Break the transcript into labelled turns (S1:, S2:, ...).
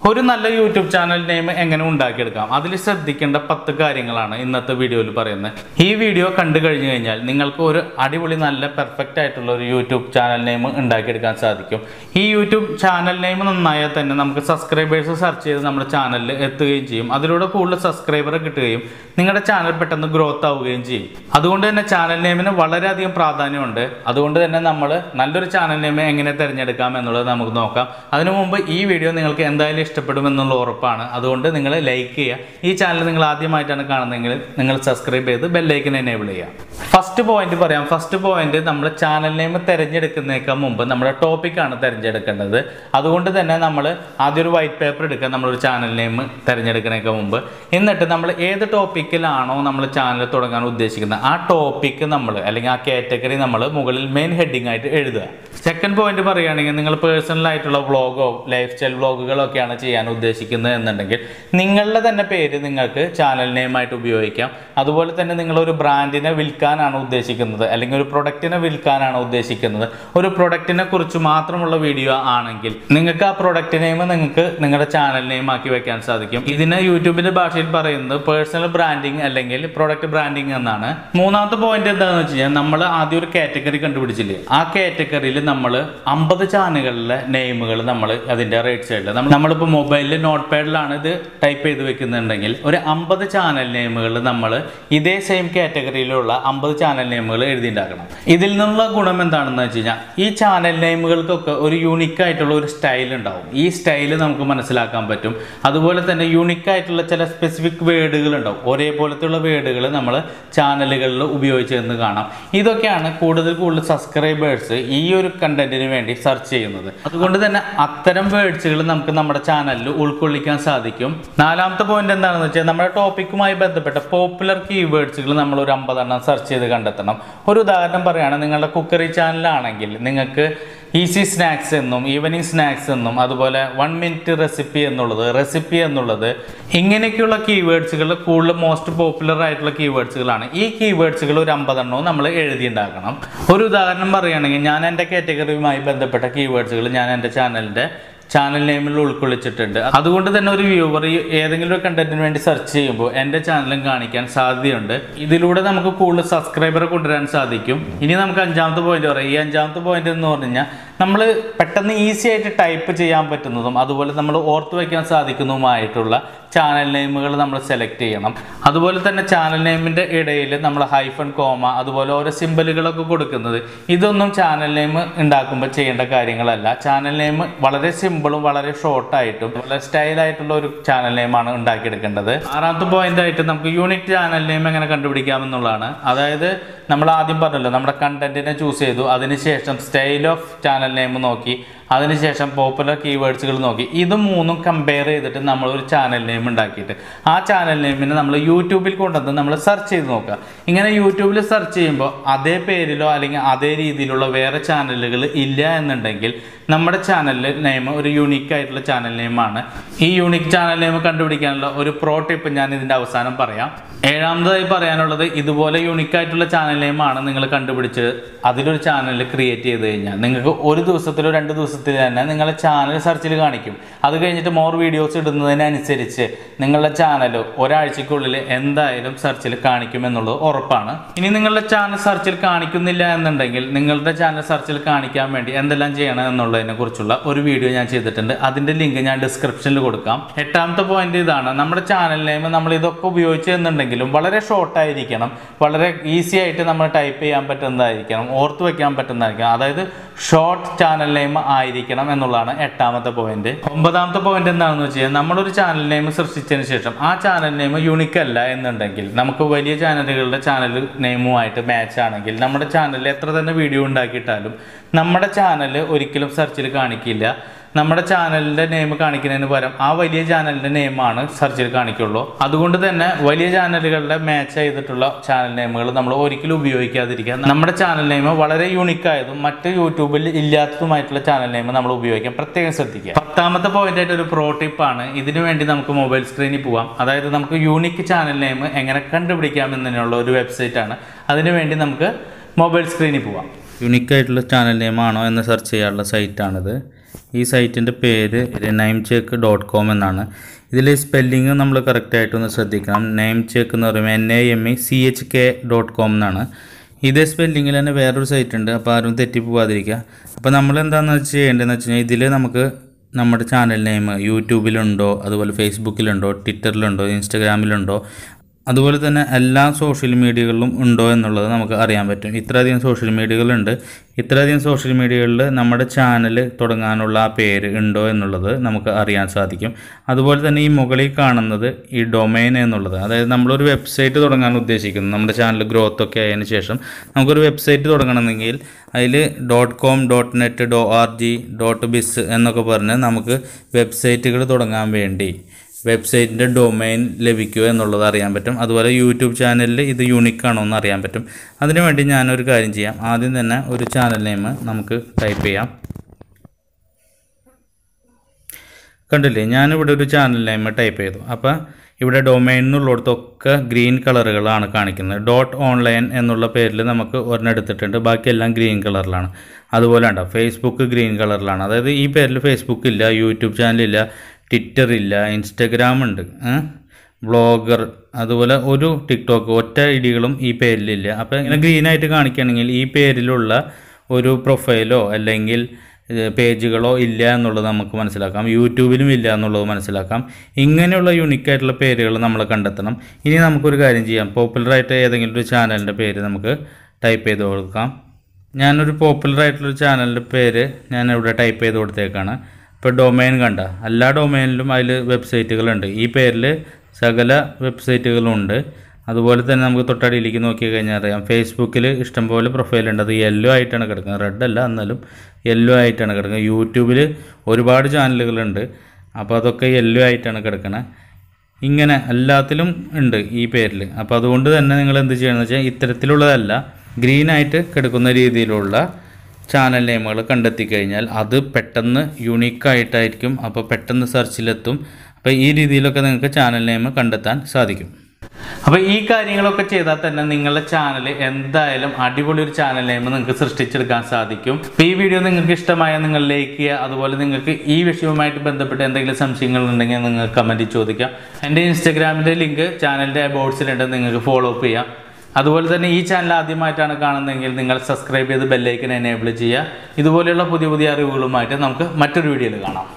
S1: ഒരു നല്ല YouTube channel name എങ്ങനെ ഉണ്ടാക്കിയെടുക്കാം അതിൽ ശ്രദ്ധിക്കേണ്ട പത്ത് കാര്യങ്ങളാണ് ഇന്നത്തെ വീഡിയോയിൽ പറയുന്നത് ഈ വീഡിയോ കണ്ടു കഴിഞ്ഞു കഴിഞ്ഞാൽ നിങ്ങൾക്ക് ഒരു അടിപൊളി നല്ല പെർഫെക്റ്റ് ആയിട്ടുള്ള ഒരു യൂട്യൂബ് ചാനൽ നെയിം ഉണ്ടാക്കിയെടുക്കാൻ സാധിക്കും ഈ യൂട്യൂബ് ചാനൽ നെയിം നന്നായാൽ തന്നെ നമുക്ക് സബ്സ്ക്രൈബേഴ്സ് സെർച്ച് ചെയ്ത് നമ്മുടെ ചാനലിൽ എത്തുകയും ചെയ്യും അതിലൂടെ കൂടുതൽ സബ്സ്ക്രൈബറെ കിട്ടുകയും നിങ്ങളുടെ ചാനൽ പെട്ടെന്ന് ഗ്രോത്ത് ആവുകയും ചെയ്യും അതുകൊണ്ട് തന്നെ ചാനൽ നെയിമിന് വളരെയധികം പ്രാധാന്യമുണ്ട് അതുകൊണ്ട് തന്നെ നമ്മൾ നല്ലൊരു ചാനൽ നെയിം എങ്ങനെ തിരഞ്ഞെടുക്കാം എന്നുള്ളത് നമുക്ക് നോക്കാം അതിനു മുമ്പ് ഈ വീഡിയോ നിങ്ങൾക്ക് എന്തായാലും ഇഷ്ടപ്പെടുമെന്നുള്ള ഉറപ്പാണ് അതുകൊണ്ട് നിങ്ങൾ ലൈക്ക് ചെയ്യുക ഈ ചാനൽ നിങ്ങൾ ആദ്യമായിട്ടാണ് കാണുന്നതെങ്കിൽ നിങ്ങൾ സബ്സ്ക്രൈബ് ചെയ്ത് ബെല്ലൈക്കൻ എനേബിൾ ചെയ്യുക ഫസ്റ്റ് പോയിന്റ് പറയാം ഫസ്റ്റ് പോയിന്റ് നമ്മൾ ചാനൽ നെയിം തിരഞ്ഞെടുക്കുന്നതിനേക്കാൾ മുമ്പ് നമ്മുടെ ടോപ്പിക്കാണ് തിരഞ്ഞെടുക്കേണ്ടത് അതുകൊണ്ട് തന്നെ നമ്മൾ ആദ്യം ഒരു വൈറ്റ് പേപ്പർ എടുക്കുക നമ്മളൊരു ചാനൽ നെയിം തിരഞ്ഞെടുക്കുന്നതിനേക്കാൾ മുമ്പ് എന്നിട്ട് നമ്മൾ ഏത് ടോപ്പിക്കിലാണോ നമ്മൾ ചാനൽ തുടങ്ങാൻ ഉദ്ദേശിക്കുന്നത് ആ ടോപ്പിക്ക് നമ്മൾ അല്ലെങ്കിൽ ആ കാറ്റഗറി നമ്മൾ മുകളിൽ മെയിൻ ഹെഡിങ് ആയിട്ട് എഴുതുക സെക്കൻഡ് പോയിന്റ് പറയുകയാണെങ്കിൽ നിങ്ങൾ പേഴ്സണൽ ആയിട്ടുള്ള വ്ളോഗോ ലൈഫ് സ്റ്റൈൽ വ്ളോഗുകളോ ഒക്കെയാണ് ചെയ്യാൻ ഉദ്ദേശിക്കുന്നത് എന്നുണ്ടെങ്കിൽ നിങ്ങളുടെ തന്നെ പേര് നിങ്ങൾക്ക് ചാനൽ നെയിമായിട്ട് ഉപയോഗിക്കാം അതുപോലെ തന്നെ നിങ്ങളൊരു ബ്രാൻഡിനെ വിൽക്കാനാണ് ഉദ്ദേശിക്കുന്നത് അല്ലെങ്കിൽ ഒരു പ്രൊഡക്റ്റിനെ വിൽക്കാനാണ് ഉദ്ദേശിക്കുന്നത് ഒരു പ്രൊഡക്റ്റിനെ കുറിച്ച് മാത്രമുള്ള വീഡിയോ ആണെങ്കിൽ നിങ്ങൾക്ക് ആ പ്രൊഡക്റ്റ് നെയിം നിങ്ങൾക്ക് നിങ്ങളുടെ ചാനൽ നെയിം ആക്കി വെക്കാൻ സാധിക്കും ഇതിന് യൂട്യൂബിന്റെ ഭാഷയിൽ പറയുന്നത് പേഴ്സണൽ ബ്രാൻഡിങ് അല്ലെങ്കിൽ പ്രൊഡക്റ്റ് ബ്രാൻഡിങ് എന്നാണ് മൂന്നാമത്തെ പോയിന്റ് എന്താണെന്ന് വെച്ച് കഴിഞ്ഞാൽ നമ്മൾ ആദ്യം ഒരു കാറ്റഗറി കണ്ടുപിടിച്ചില്ലേ ആ കാറ്റഗറിയിൽ നമ്മൾ അമ്പത് ചാനലുകളിലെ നെയിമുകൾ നമ്മൾ അതിന്റെ റൈറ്റ് സൈഡിൽ നമ്മൾ നമ്മളിപ്പോൾ മൊബൈലിൽ നോട്ട് പാഡിലാണ് ഇത് ടൈപ്പ് ചെയ്ത് വെക്കുന്നുണ്ടെങ്കിൽ ഒരു അമ്പത് ചാനൽ നെയിമുകൾ നമ്മൾ ഇതേ സെയിം കാറ്റഗറിയിലുള്ള അമ്പത് ചാനൽ നെയിമുകൾ എഴുതിയിട്ടുണ്ടാക്കണം ഇതിൽ നിന്നുള്ള ഗുണം എന്താണെന്ന് വെച്ച് കഴിഞ്ഞാൽ ഈ ചാനൽ നെയിമുകൾക്കൊക്കെ ഒരു യൂണിക് ആയിട്ടുള്ള ഒരു സ്റ്റൈൽ ഉണ്ടാവും ഈ സ്റ്റൈൽ നമുക്ക് മനസ്സിലാക്കാൻ പറ്റും അതുപോലെ തന്നെ യൂണിക് ആയിട്ടുള്ള ചില സ്പെസിഫിക് വേർഡുകൾ ഉണ്ടാവും ഒരേപോലത്തെയുള്ള വേർഡുകൾ നമ്മൾ ചാനലുകളിൽ ഉപയോഗിച്ചെന്ന് കാണാം ഇതൊക്കെയാണ് കൂടുതൽ കൂടുതൽ സബ്സ്ക്രൈബേഴ്സ് ഈ ഒരു കണ്ടന്റിന് വേണ്ടി സെർച്ച് ചെയ്യുന്നത് അതുകൊണ്ട് തന്നെ അത്തരം വേർഡ്സുകൾ നമുക്ക് നമ്മുടെ ചാനലിൽ ഉൾക്കൊള്ളിക്കാൻ സാധിക്കും നാലാമത്തെ പോയിന്റ് എന്താണെന്ന് വെച്ചാൽ നമ്മുടെ ടോപ്പിക്കുമായി ബന്ധപ്പെട്ട പോപ്പുലർ കീവേഡ്സുകൾ നമ്മൾ ഒരു അമ്പതെണ്ണം സെർച്ച് ചെയ്ത് കണ്ടെത്തണം ഒരു ഉദാഹരണം പറയുകയാണ് നിങ്ങളുടെ കുക്കറി ചാനലാണെങ്കിൽ നിങ്ങൾക്ക് ഈസി സ്നാക്സ് എന്നും ഈവനിങ് സ്നാക്സ് എന്നും അതുപോലെ വൺ മിനിറ്റ് റെസിപ്പി എന്നുള്ളത് റെസിപ്പി എന്നുള്ളത് ഇങ്ങനെയൊക്കെയുള്ള കീവേഡ്സുകൾ കൂടുതൽ മോസ്റ്റ് പോപ്പുലർ ആയിട്ടുള്ള കീവേഡ്സുകളാണ് ഈ കീവേഡ്സുകൾ ഒരു അമ്പതെണ്ണവും നമ്മൾ എഴുതിയിട്ടുണ്ടാക്കണം ഒരു ഉദാഹരണം പറയുകയാണെങ്കിൽ ഞാൻ എൻ്റെ കാറ്റഗറിയുമായി ബന്ധപ്പെട്ട കീവേഡ്സുകൾ ഞാൻ എൻ്റെ ചാനലിൻ്റെ ചാനൽ നെയിമിൽ ഉൾക്കൊള്ളിച്ചിട്ടുണ്ട് അതുകൊണ്ട് തന്നെ ഒരു വ്യൂവർ ഏതെങ്കിലും ഒരു കണ്ടന്റിന് വേണ്ടി സെർച്ച് ചെയ്യുമ്പോൾ എൻ്റെ ചാനലും കാണിക്കാൻ സാധ്യതയുണ്ട് ഇതിലൂടെ നമുക്ക് കൂടുതൽ സബ്സ്ക്രൈബറെ കൊണ്ടുവരാൻ സാധിക്കും ഇനി നമുക്ക് അഞ്ചാമത്തെ പോയിന്റ് പറയാം ഈ അഞ്ചാമത്തെ പോയിന്റ് എന്ന് പറഞ്ഞു കഴിഞ്ഞാൽ നമ്മൾ പെട്ടെന്ന് ഈസി ആയിട്ട് ടൈപ്പ് ചെയ്യാൻ പറ്റുന്നതും അതുപോലെ നമ്മൾ ഓർത്ത് വയ്ക്കാൻ സാധിക്കുന്നതുമായിട്ടുള്ള ചാനൽ നെയിമുകൾ നമ്മൾ സെലക്ട് ചെയ്യണം അതുപോലെ തന്നെ ചാനൽ നെയിമിൻ്റെ ഇടയിൽ നമ്മൾ ഹൈഫൺ കോമ അതുപോലെ ഓരോ സിമ്പലുകളൊക്കെ കൊടുക്കുന്നത് ഇതൊന്നും ചാനൽ നെയിം ഉണ്ടാക്കുമ്പോൾ ചെയ്യേണ്ട കാര്യങ്ങളല്ല ചാനൽ നെയിം വളരെ സിമ്പിളും വളരെ ഷോർട്ടായിട്ടും വളരെ സ്റ്റൈലായിട്ടുള്ള ഒരു ചാനൽ നെയിമാണ് ഉണ്ടാക്കിയെടുക്കേണ്ടത് ആറാമത്തെ പോയിന്റ് ആയിട്ട് നമുക്ക് യൂണിക് ചാനൽ നെയിം എങ്ങനെ കണ്ടുപിടിക്കാമെന്നുള്ളതാണ് അതായത് നമ്മൾ ആദ്യം പറഞ്ഞല്ലോ നമ്മുടെ കണ്ടന്റിനെ ചൂസ് ചെയ്തു അതിനുശേഷം സ്റ്റൈൽ ഓഫ് ചാനൽ നെയിം നോക്കി അതിനുശേഷം പോപ്പുലർ കീവേഡ്സുകൾ നോക്കി ഇത് മൂന്നും കമ്പയർ ചെയ്തിട്ട് നമ്മൾ ഒരു ചാനൽ നെയിം ഉണ്ടാക്കിയിട്ട് ആ ചാനൽ നെയിമിനെ നമ്മൾ യൂട്യൂബിൽ കൊണ്ടുവന്ന് നമ്മൾ സെർച്ച് ചെയ്ത് നോക്കുക ഇങ്ങനെ യൂട്യൂബിൽ സെർച്ച് ചെയ്യുമ്പോൾ അതേ പേരിലോ അല്ലെങ്കിൽ അതേ രീതിയിലുള്ള വേറെ ചാനലുകൾ ഇല്ല എന്നുണ്ടെങ്കിൽ നമ്മുടെ ചാനൽ നെയിം ഒരു യൂണിക് ആയിട്ടുള്ള ചാനൽ നെയിമാണ് ഈ യൂണിക് ചാനൽ നെയിം കണ്ടുപിടിക്കാനുള്ള ഒരു പ്രോ ടിപ്പ് ഞാൻ ഇതിൻ്റെ അവസാനം പറയാം ഏഴാമതായി പറയാനുള്ളത് ഇതുപോലെ യൂണിക് ആയിട്ടുള്ള ചാനൽ നെയിമാണ് നിങ്ങൾ കണ്ടുപിടിച്ച് അതിലൊരു ചാനൽ ക്രിയേറ്റ് ചെയ്ത് കഴിഞ്ഞാൽ നിങ്ങൾക്ക് ഒരു ദിവസത്തിലോ രണ്ട് ദിവസത്തിൽ തന്നെ നിങ്ങളുടെ ചാനൽ സെർച്ചിൽ കാണിക്കും അത് കഴിഞ്ഞിട്ട് മോർ വീഡിയോസ് ഇടുന്നതിനനുസരിച്ച് നിങ്ങളുടെ ചാനൽ ഒരാഴ്ചക്കുള്ളിൽ എന്തായാലും സെർച്ചിൽ കാണിക്കുമെന്നുള്ളത് ഉറപ്പാണ് ഇനി നിങ്ങളുടെ ചാനൽ സെർച്ചിൽ കാണിക്കുന്നില്ല എന്നുണ്ടെങ്കിൽ നിങ്ങളുടെ ചാനൽ സെർച്ചിൽ കാണിക്കാൻ വേണ്ടി എന്തെല്ലാം ചെയ്യണം എന്നുള്ളതിനെ കുറിച്ചുള്ള ഒരു വീഡിയോ ഞാൻ ചെയ്തിട്ടുണ്ട് അതിൻ്റെ ലിങ്ക് ഞാൻ ഡിസ്ക്രിപ്ഷനിൽ കൊടുക്കാം എട്ടാമത്തെ പോയിന്റ് ഇതാണ് നമ്മുടെ ചാനൽ നെയിം നമ്മൾ ഇതൊക്കെ ഉപയോഗിച്ച് എന്നുണ്ടെങ്കിലും വളരെ ഷോർട്ട് ആയിരിക്കണം വളരെ ഈസി ആയിട്ട് നമ്മൾ ടൈപ്പ് ചെയ്യാൻ പറ്റുന്നതായിരിക്കണം ഓർത്ത് വെക്കാൻ പറ്റുന്നതായിരിക്കണം അതായത് ഷോർട്ട് ചാനൽ നെയിം ആയിരിക്കണം എന്നുള്ളതാണ് എട്ടാമത്തെ പോയിന്റ് ഒമ്പതാമത്തെ പോയിന്റ് എന്താണെന്ന് വെച്ച് കഴിഞ്ഞാൽ നമ്മളൊരു ചാനൽ നെയിം സൃഷ്ടിച്ചതിന് ശേഷം ആ ചാനൽ നെയിം യൂണിക് അല്ല എന്നുണ്ടെങ്കിൽ നമുക്ക് വലിയ ചാനലുകളുടെ ചാനൽ നെയിമുമായിട്ട് മാച്ച് ആണെങ്കിൽ നമ്മുടെ ചാനലിൽ എത്ര തന്നെ വീഡിയോ ഉണ്ടാക്കിയിട്ടാലും നമ്മുടെ ചാനൽ ഒരിക്കലും സെർച്ചിൽ കാണിക്കില്ല നമ്മുടെ ചാനലിന്റെ നെയിം കാണിക്കുന്നതിന് പകരം ആ വലിയ ചാനലിന്റെ നെയിമാണ് സെർച്ചിൽ കാണിക്കുള്ളൂ അതുകൊണ്ട് തന്നെ വലിയ ചാനലുകളുടെ മാച്ച് ചെയ്തിട്ടുള്ള ചാനൽ നെയിമുകൾ നമ്മൾ ഒരിക്കലും ഉപയോഗിക്കാതിരിക്കുക നമ്മുടെ ചാനൽ നെയിം വളരെ യൂണിക് ആയതും മറ്റ് യൂട്യൂബിൽ ഇല്ലാത്തതുമായിട്ടുള്ള ചാനൽ നെയിം നമ്മൾ ഉപയോഗിക്കാൻ പ്രത്യേകം ശ്രദ്ധിക്കുക പത്താമത്തെ പോയിന്റ് ആയിട്ട് ഒരു പ്രോ ടിപ്പാണ് ഇതിനു വേണ്ടി നമുക്ക് മൊബൈൽ സ്ക്രീനിൽ പോവാം അതായത് നമുക്ക് യൂണിക് ചാനൽ നെയിം എങ്ങനെ കണ്ടുപിടിക്കാം എന്നതിനുള്ള ഒരു വെബ്സൈറ്റ് ആണ് അതിനുവേണ്ടി നമുക്ക് മൊബൈൽ സ്ക്രീനിൽ പോവാം യുണീക്ക് ആയിട്ടുള്ള ചാനൽ നെയിം ആണോ എന്ന് സെർച്ച് ചെയ്യാനുള്ള സൈറ്റാണിത് ഈ സൈറ്റിൻ്റെ പേര് നൈം ചെക്ക് ഡോട്ട് കോം എന്നാണ് ഇതിൽ സ്പെല്ലിങ് നമ്മൾ കറക്റ്റായിട്ടൊന്ന് ശ്രദ്ധിക്കണം നൈം ചെക്ക് എന്ന് പറയുമ്പോൾ N A M E C H K dot com എന്നാണ് ഇതേ സ്പെല്ലിങ്ങിൽ തന്നെ വേറൊരു സൈറ്റ് ഉണ്ട് അപ്പോൾ ആരും തെറ്റിപ്പോവാതിരിക്കുക അപ്പോൾ നമ്മൾ എന്താണെന്ന് വെച്ച് ചെയ്യേണ്ടതെന്ന് വെച്ച് കഴിഞ്ഞാൽ ഇതിൽ നമുക്ക് നമ്മുടെ ചാനൽ നെയിം യൂട്യൂബിലുണ്ടോ അതുപോലെ ഫേസ്ബുക്കിലുണ്ടോ ട്വിറ്ററിലുണ്ടോ ഇൻസ്റ്റഗ്രാമിലുണ്ടോ അതുപോലെ തന്നെ എല്ലാ സോഷ്യൽ മീഡിയകളിലും ഉണ്ടോ എന്നുള്ളത് നമുക്ക് അറിയാൻ പറ്റും ഇത്രയധികം സോഷ്യൽ മീഡിയകളുണ്ട് ഇത്രയധികം സോഷ്യൽ മീഡിയകളിൽ നമ്മുടെ ചാനൽ തുടങ്ങാനുള്ള ആ പേര് ഉണ്ടോ എന്നുള്ളത് നമുക്ക് അറിയാൻ സാധിക്കും അതുപോലെ തന്നെ ഈ മുകളിൽ കാണുന്നത് ഈ ഡൊമൈൻ എന്നുള്ളത് അതായത് നമ്മളൊരു വെബ്സൈറ്റ് തുടങ്ങാൻ ഉദ്ദേശിക്കുന്നു നമ്മുടെ ചാനൽ ഗ്രോത്ത് ഒക്കെ ആയതിനു ശേഷം നമുക്കൊരു വെബ്സൈറ്റ് തുടങ്ങണമെങ്കിൽ അതിൽ dot com dot net dot R G dot biz എന്നൊക്കെ പറഞ്ഞ് നമുക്ക് വെബ്സൈറ്റുകൾ തുടങ്ങാൻ വേണ്ടി വെബ്സൈറ്റിൻ്റെ ഡൊമൈൻ ലഭിക്കുമോ എന്നുള്ളത് അറിയാൻ പറ്റും അതുപോലെ യൂട്യൂബ് ചാനലിൽ ഇത് യൂണിക് ആണോ എന്ന് അറിയാൻ പറ്റും അതിനുവേണ്ടി ഞാനൊരു കാര്യം ചെയ്യാം ആദ്യം തന്നെ ഒരു ചാനൽ നെയിം നമുക്ക് ടൈപ്പ് ചെയ്യാം കണ്ടില്ലേ ഞാനിവിടെ ഒരു ചാനൽ നെയിം ടൈപ്പ് ചെയ്തു അപ്പോൾ ഇവിടെ ഡൊമൈൻ എന്നുള്ളിടത്തൊക്കെ ഗ്രീൻ കളറുകളാണ് കാണിക്കുന്നത് ഡോട്ട് ഓൺലൈൻ എന്നുള്ള പേരിൽ നമുക്ക് ഒരെണ്ണം എടുത്തിട്ടുണ്ട് ബാക്കിയെല്ലാം ഗ്രീൻ കളറിലാണ് അതുപോലെ ഉണ്ടോ ഫേസ്ബുക്ക് ഗ്രീൻ കളറിലാണ് അതായത് ഈ പേരിൽ ഫേസ്ബുക്ക് ഇല്ല യൂട്യൂബ് ചാനലില്ല ട്വിറ്റർ ഇല്ല ഇൻസ്റ്റഗ്രാം ഉണ്ട് ബ്ലോഗർ അതുപോലെ ഒരു ടിക്ടോക്ക് ഒറ്റ ഐഡികളും ഈ പേരിലില്ല അപ്പോൾ ഇങ്ങനെ ഗ്രീനായിട്ട് കാണിക്കുകയാണെങ്കിൽ ഈ പേരിലുള്ള ഒരു പ്രൊഫൈലോ അല്ലെങ്കിൽ ഏഹ്, പേജുകളോ ഇല്ല എന്നുള്ളത് നമുക്ക് മനസ്സിലാക്കാം യൂട്യൂബിലും ഇല്ല എന്നുള്ളത് മനസ്സിലാക്കാം ഇങ്ങനെയുള്ള യൂണിക് ആയിട്ടുള്ള പേരുകൾ നമ്മൾ കണ്ടെത്തണം ഇനി നമുക്കൊരു കാര്യം ചെയ്യാം പോപ്പുലറായിട്ട് ഏതെങ്കിലും ഒരു ചാനലിൻ്റെ പേര് നമുക്ക് ടൈപ്പ് ചെയ്ത് കൊടുക്കാം ഞാനൊരു പോപ്പുലർ ആയിട്ടുള്ളൊരു ചാനലിൻ്റെ പേര് ഞാൻ ഇവിടെ ടൈപ്പ് ചെയ്ത് കൊടുത്തേക്കാണ് ഇപ്പോൾ ഡൊമൈൻ കണ്ട എല്ലാ ഡൊമൈനിലും അതിൽ വെബ്സൈറ്റുകളുണ്ട് ഈ പേരിൽ സകല വെബ്സൈറ്റുകളും ഉണ്ട് അതുപോലെ തന്നെ നമുക്ക് തൊട്ടടിയിലേക്ക് നോക്കി കഴിഞ്ഞാൽ അറിയാം ഫേസ്ബുക്കിൽ ഇഷ്ടംപോലെ പ്രൊഫൈലുണ്ട് അത് യെല്ലോ ആയിട്ടാണ് കിടക്കുന്നത് റെഡ് അല്ല എന്നാലും യെല്ലോ ആയിട്ടാണ് കിടക്കുന്നത് യൂട്യൂബിൽ ഒരുപാട് ചാനലുകളുണ്ട് അപ്പോൾ അതൊക്കെ യെല്ലോ ആയിട്ടാണ് കിടക്കുന്നത് ഇങ്ങനെ എല്ലാത്തിലും ഉണ്ട് ഈ പേരിൽ അപ്പോൾ അതുകൊണ്ട് തന്നെ നിങ്ങൾ എന്ത് ചെയ്യണമെന്ന് വെച്ചാൽ ഇത്തരത്തിലുള്ളതല്ല ഗ്രീനായിട്ട് കിടക്കുന്ന രീതിയിലുള്ള ചാനൽ നെയിമുകൾ കണ്ടെത്തി കഴിഞ്ഞാൽ അത് പെട്ടെന്ന് യുണീക്കായിട്ടായിരിക്കും അപ്പോൾ പെട്ടെന്ന് സെർച്ചിലെത്തും അപ്പോൾ ഈ രീതിയിലൊക്കെ നിങ്ങൾക്ക് ചാനൽ നെയിം കണ്ടെത്താൻ സാധിക്കും അപ്പോൾ ഈ കാര്യങ്ങളൊക്കെ ചെയ്താൽ തന്നെ നിങ്ങളുടെ ചാനൽ എന്തായാലും അടിപൊളി ഒരു ചാനൽ നെയിം നിങ്ങൾക്ക് സൃഷ്ടിച്ചെടുക്കാൻ സാധിക്കും അപ്പോൾ ഈ വീഡിയോ നിങ്ങൾക്ക് ഇഷ്ടമായ നിങ്ങൾ ലൈക്ക് ചെയ്യുക അതുപോലെ നിങ്ങൾക്ക് ഈ വിഷയവുമായിട്ട് ബന്ധപ്പെട്ട് എന്തെങ്കിലും സംശയങ്ങൾ ഉണ്ടെങ്കിൽ നിങ്ങൾ കമൻറ്റിൽ ചോദിക്കാം എൻ്റെ ഇൻസ്റ്റാഗ്രാമിൻ്റെ ലിങ്ക് ചാനലിൻ്റെ അബൌട്ട്സിലുണ്ട് നിങ്ങൾക്ക് ഫോളോ അപ്പ് ചെയ്യാം അതുപോലെ തന്നെ ഈ ചാനൽ ആദ്യമായിട്ടാണ് കാണുന്നതെങ്കിൽ നിങ്ങൾ സബ്സ്ക്രൈബ് ചെയ്ത് ബെല്ലൈക്കൻ എനേബിൾ ചെയ്യുക ഇതുപോലെയുള്ള പുതിയ പുതിയ അറിവുകളുമായിട്ട് നമുക്ക് മറ്റൊരു വീഡിയോയിൽ കാണാം